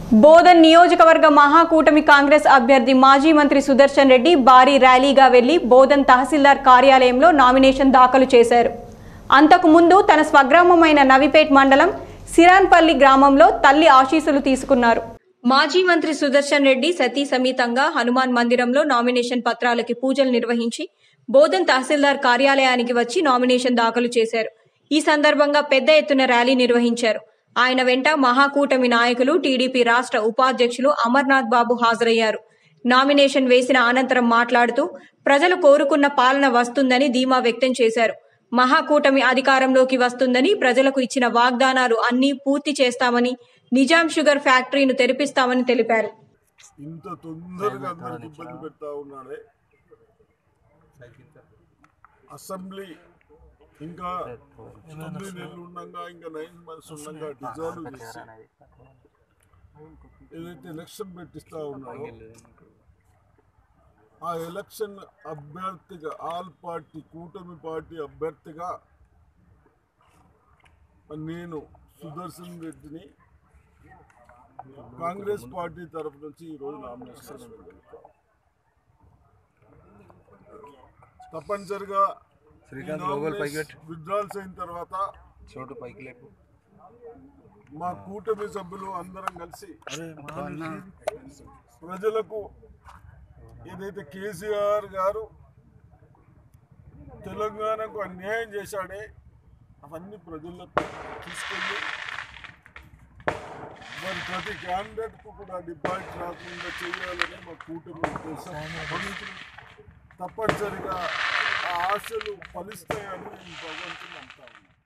బోధన్ నియోజకవర్గ మహాకూటమి కాంగ్రెస్ అభ్యర్థి మాజీ మంత్రి సుదర్శన్ రెడ్డి భారీ ర్యాలీగా వెళ్లి బోధన్ తహసీల్దార్ కార్యాలయంలో నామినేషన్ దాఖలు చేశారు అంతకు ముందు తన స్వగ్రామమైన నవిపేట్ మండలం సిరాన్పల్లి గ్రామంలో తల్లి ఆశీస్సులు తీసుకున్నారు మాజీ మంత్రి సుదర్శన్ రెడ్డి సతీ సమేతంగా హనుమాన్ మందిరంలో నామినేషన్ పత్రాలకి పూజలు నిర్వహించి బోధన్ తహసీల్దార్ కార్యాలయానికి వచ్చి నామినేషన్ దాఖలు చేశారు ఈ సందర్భంగా పెద్ద ఎత్తున ర్యాలీ నిర్వహించారు ఆయన వెంట మహాకూటమి నాయకులు టీడీపీ రాష్ట్ర ఉపాధ్యక్షులు అమర్నాథ్ బాబు హాజరయ్యారు నామినేషన్ వేసిన అనంతరం మాట్లాడుతూ ప్రజలు కోరుకున్న పాలన వస్తుందని ధీమా వ్యక్తం చేశారు మహాకూటమి అధికారంలోకి వస్తుందని ప్రజలకు ఇచ్చిన వాగ్దానాలు అన్నీ పూర్తి చేస్తామని నిజాం షుగర్ ఫ్యాక్టరీని తెరిపిస్తామని తెలిపారు ఇంత తొందరగా అందరికి ఇబ్బంది పెడతా ఉన్నాడే అసెంబ్లీ ఇంకా తొమ్మిది నెలలు ఉండగా ఇంకా నైన్ మంత్స్ ఉండగా డిజాల్వ్ చేసి ఏదైతే ఎలక్షన్ పెట్టిస్తా ఉన్నాడో ఆ ఎలక్షన్ అభ్యర్థిగా ఆల్ పార్టీ కూటమి పార్టీ అభ్యర్థిగా నేను సుదర్శన్ రెడ్డిని కాంగ్రెస్ పార్టీ తరఫు నుంచి ఈరోజు నామినేషన్ వేయగలుగుతాం తప్పనిసరిగా శ్రీకాంత్ లోగోలు పైకి పెట్టు. విత్డ్రాల్స్ అయిన తర్వాత చోటు పైకి లేపు మా కూటమి సభ్యులు అందరం కలిసి ప్రజలకు ఏదైతే కేసీఆర్ గారు తెలంగాణకు అన్యాయం చేశాడే అవన్నీ ప్రజలకు తీసుకెళ్ళి మరి ప్రతి క్యాండిడేట్ కు కూడా డిపాజిట్ రాకుండా చేయాలని మా కూటమి ఉద్దేశం తప్పనిసరిగా ఆ ఆశలు ఫలిస్తాయని నేను భగవంతుని నమ్ముతా ఉన్నాను